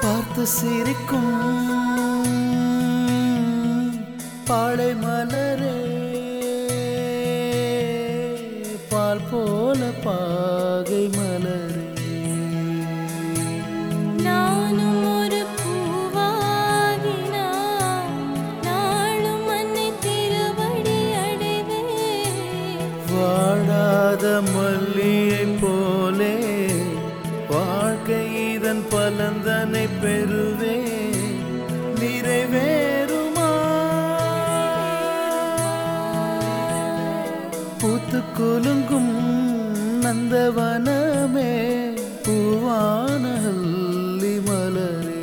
பார்த்து சிரிக்கும் பாடை மலரே பால் போல பாகை மலரே நானும் ஒரு பூவாகினான் நாளும் அன்னை திருவடி அடைவேன் வாடாத மல்லியை போலே வாழ்க்கை இதன் பலந்தனை பெறுவே நிறைவேறுமா பூத்து குலுங்கும் நந்தவனமே பூவான அல்லி மலரே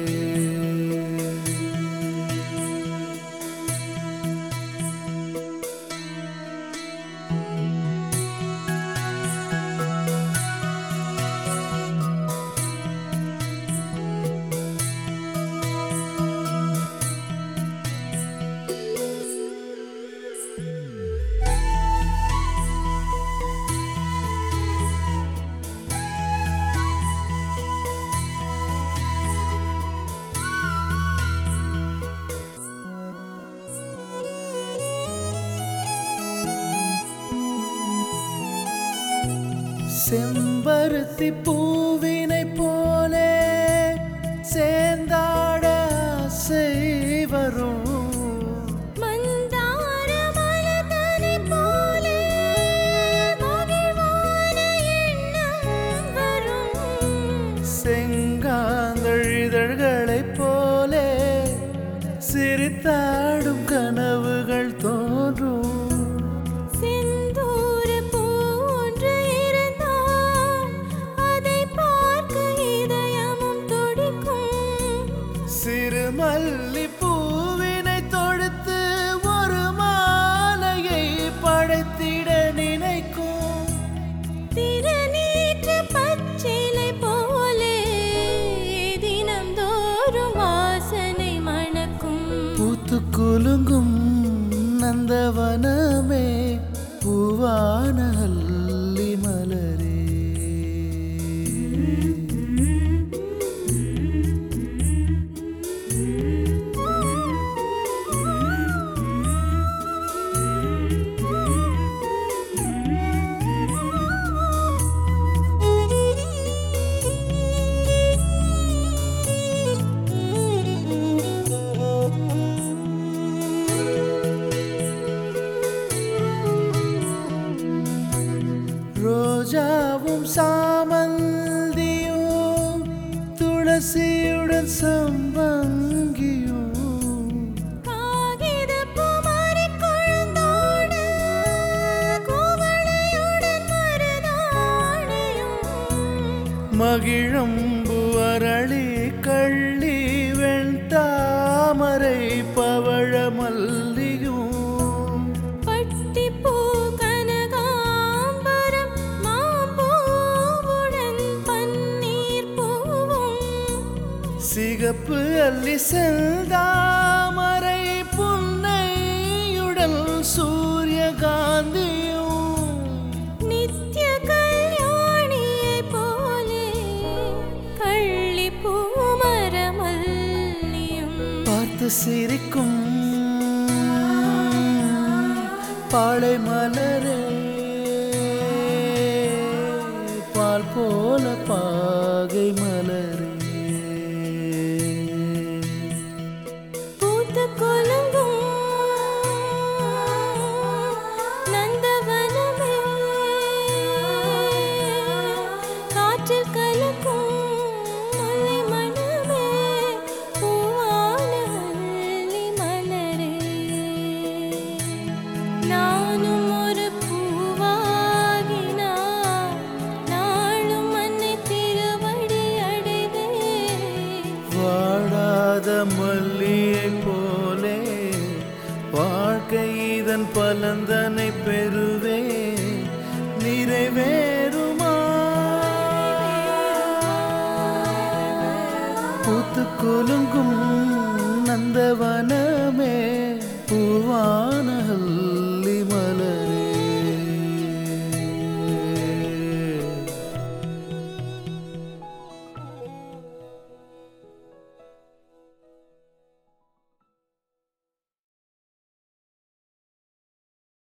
செம்பருத்தி பூவினை போலே சேர்ந்தாட ஆசை வரும் மந்தார மலர்தனை போலே மகிழ்வான எண்ணம் வரும் செங்காந்தழிதழ்களைப் போலே சிரித்தாடும் கனவுகள் தோன்றும் செந்தூர போன்று இருந்தால் அதை பார்க்க இதயமும் துடிக்கும் சிறு மல்லி பூவினை தொடுத்து ஒரு மாலையை படைத்திட நினைக்கும் திருநீற்று பச்சிலை போலே தினம்தோறும் வாசனை மணக்கும் பூத்து குலுங்கும் நந்தவனமே பூவான அல்லி மலரே ரோஜாவும் சாமந்தியும் துளசியுடன் சம்பங்கியும் காகிதப் பூமாரிக் கொழுந்தோடு கோவளையுடன் மருதாணியும் மகிழம்பு அரளி கள்ளி வெண்தாமரை பவழ மல்லியும் பட்டிப்பூ கனகாம்பரம் மாம்பூவுடன் பன்னீர் பூவும் சிகப்பு அல்லி செந்தாமரை புன்னையுடல் சூரியகாந்தியும் நித்ய கல்யாணியைப் போலே கள்ளிப்பூ மரமல்லியும் பார்த்து சிரிக்கும் பாளை மலரே பால் போல பாகை மலரே பூத்து குலுங்கும் நந்தவனமே காற்றில் கலக்கும் முல்லை மணமே பூவான அல்லி மலரே நானும் ஒரு பூவாகினான் நாளும் அன்னை திருவடி அடைவேன் வாடாத மல்லியை போலே வாழ்க்கை இதன் பலந்தனை பெறுவே நிறைவேறுமா பூத்து குலுங்கும் நந்தவனமே பூவான அல்லி